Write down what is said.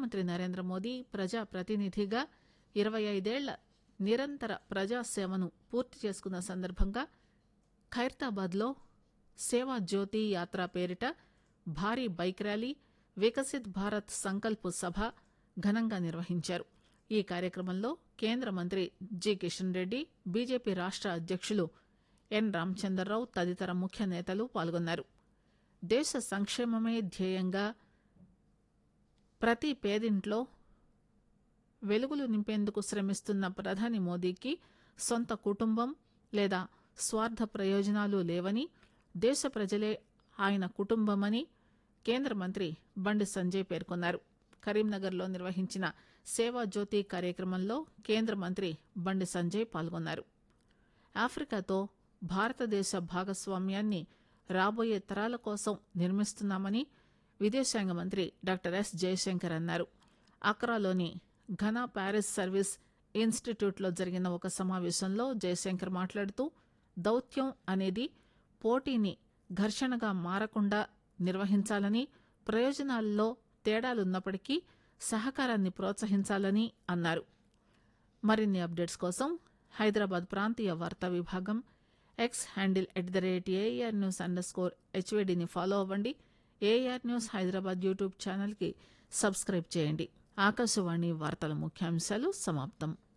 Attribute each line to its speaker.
Speaker 1: ప్రధానమంత్రి నరేంద్ర మోదీ ప్రజా ప్రతినిధిగా ఇరవై ఐదేళ్ల నిరంతర ప్రజాసేవను పూర్తి చేసుకున్న సందర్భంగా ఖైరతాబాద్ లో సేవా జ్యోతి యాత్ర పేరిట భారీ బైక్ ర్యాలీ వికసిత్ భారత్ సంకల్ప్ సభ ఘనంగా నిర్వహించారు ఈ కార్యక్రమంలో కేంద్ర మంత్రి జి కిషన్ రెడ్డి బీజేపీ రాష్ట అధ్యక్షులు ఎన్ రామచంద్రరావు తదితర ముఖ్య నేతలు పాల్గొన్నారు దేశ సంక్షేమమే ధ్యేయంగా ప్రతి పేదింట్లో వెలుగులు నింపేందుకు శ్రమిస్తున్న ప్రధాని మోదీకి సొంత కుటుంబం లేదా స్వార్థ ప్రయోజనాలు లేవని దేశ ప్రజలే ఆయన కుటుంబమని కేంద్ర మంత్రి బండి సంజయ్ పేర్కొన్నారు కరీంనగర్లో నిర్వహించిన సేవా జ్యోతి కార్యక్రమంలో కేంద్ర మంత్రి బండి సంజయ్ పాల్గొన్నారు ఆఫ్రికాతో భారతదేశ భాగస్వామ్యాన్ని రాబోయే తరాల కోసం నిర్మిస్తున్నామని విదేశాంగ మంత్రి డాక్టర్ ఎస్ జయశంకర్ అన్నారు అక్రాలోని ఘనా ప్యారిస్ సర్వీస్ ఇన్స్టిట్యూట్లో జరిగిన ఒక సమావేశంలో జయశంకర్ మాట్లాడుతూ దౌత్యం అనేది పోటీని ఘర్షణగా మారకుండా నిర్వహించాలని ప్రయోజనాల్లో తేడాలున్నప్పటికీ సహకారాన్ని ప్రోత్సహించాలని అన్నారు మరిన్ని అప్డేట్స్ కోసం హైదరాబాద్ ప్రాంతీయ వార్తా విభాగం X handle at the rate AIR news under score హెచ్వేడిని ఫాలో అవ్వండి ఏఆర్ న్యూస్ హైదరాబాద్ యూట్యూబ్ ఛానల్కి సబ్స్క్రైబ్ చేయండి ఆకాశవాణి వార్తల ముఖ్యాంశాలు సమాప్తం